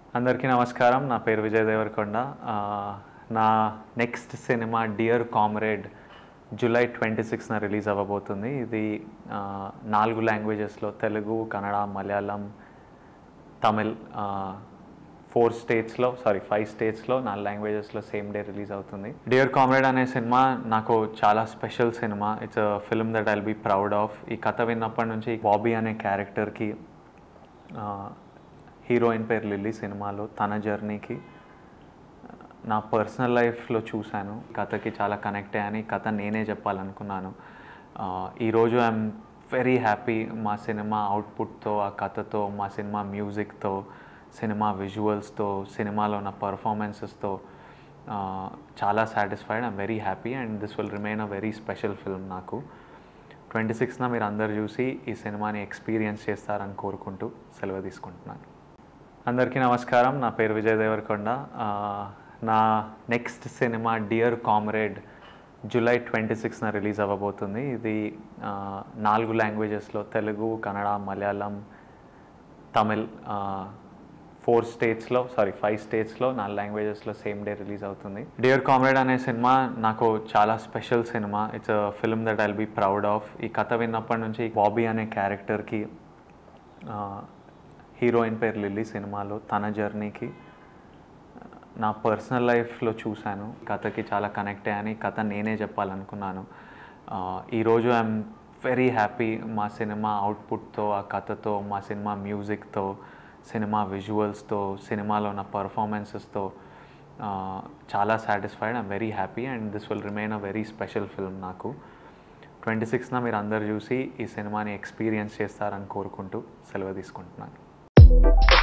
అందరికీ నమస్కారం నా పేరు విజయ్ దేవరకొండ ఆ, నా next cinema Dear Comrade July twenty సిక్స్న రిలీజ్ అవ్వబోతుంది ఇది ఆ, నాలుగు లాంగ్వేజెస్లో తెలుగు కన్నడ మలయాళం తమిళ్ ఫోర్ స్టేట్స్లో సారీ ఫైవ్ స్టేట్స్లో నాలుగు లాంగ్వేజెస్లో సేమ్ డే రిలీజ్ అవుతుంది డియర్ కామ్రేడ్ అనే సినిమా నాకు చాలా special cinema it's film that I'll be proud of ఈ కథ విన్నప్పటి నుంచి బాబీ అనే క్యారెక్టర్కి హీరోయిన్ పేరు లిల్లీ సినిమాలో తన జర్నీకి నా పర్సనల్ లైఫ్లో చూశాను కథకి చాలా కనెక్ట్ అయ్యాని కథ నేనే చెప్పాలనుకున్నాను ఆ, ఈరోజు ఐఎమ్ వెరీ హ్యాపీ మా సినిమా అవుట్పుట్తో ఆ కథతో మా సినిమా మ్యూజిక్తో సినిమా విజువల్స్తో సినిమాలో ఉన్న పర్ఫార్మెన్సెస్తో చాలా satisfied I'm very happy and this will remain a very special film నాకు ట్వంటీ సిక్స్న మీరు అందరు చూసి ఈ సినిమాని ఎక్స్పీరియన్స్ చేస్తారని కోరుకుంటూ సెలవు తీసుకుంటున్నాను అందరికీ నమస్కారం నా పేరు విజయ్ దేవరకొండ ఆ, నా next cinema Dear Comrade July twenty సిక్స్న రిలీజ్ అవ్వబోతుంది ఇది ఆ, నాలుగు లాంగ్వేజెస్లో తెలుగు కన్నడ మలయాళం తమిళ్ ఫోర్ స్టేట్స్లో సారీ ఫైవ్ స్టేట్స్లో నాలుగు లాంగ్వేజెస్లో సేమ్ డే రిలీజ్ అవుతుంది డియర్ కామ్రేడ్ అనే సినిమా నాకు చాలా special cinema it's film that I'll be proud of ఈ కథ విన్నప్పటి నుంచి బాబీ అనే క్యారెక్టర్కి హీరోయిన్ పేరు లిల్లీ సినిమాలో తన జర్నీకి నా పర్సనల్ లైఫ్లో చూశాను కథకి చాలా కనెక్ట్ అయ్యాని కథ నేనే చెప్పాలనుకున్నాను ఆ, ఈరోజు ఐఎమ్ వెరీ హ్యాపీ మా సినిమా అవుట్పుట్తో ఆ కథతో మా సినిమా మ్యూజిక్తో సినిమా విజువల్స్తో సినిమాలో ఉన్న పర్ఫార్మెన్సెస్తో చాలా satisfied I'm very happy and this will remain a very special film నాకు ట్వంటీ సిక్స్న మీరు అందరు చూసి ఈ సినిమాని ఎక్స్పీరియన్స్ చేస్తారని కోరుకుంటూ సెలవు తీసుకుంటున్నాను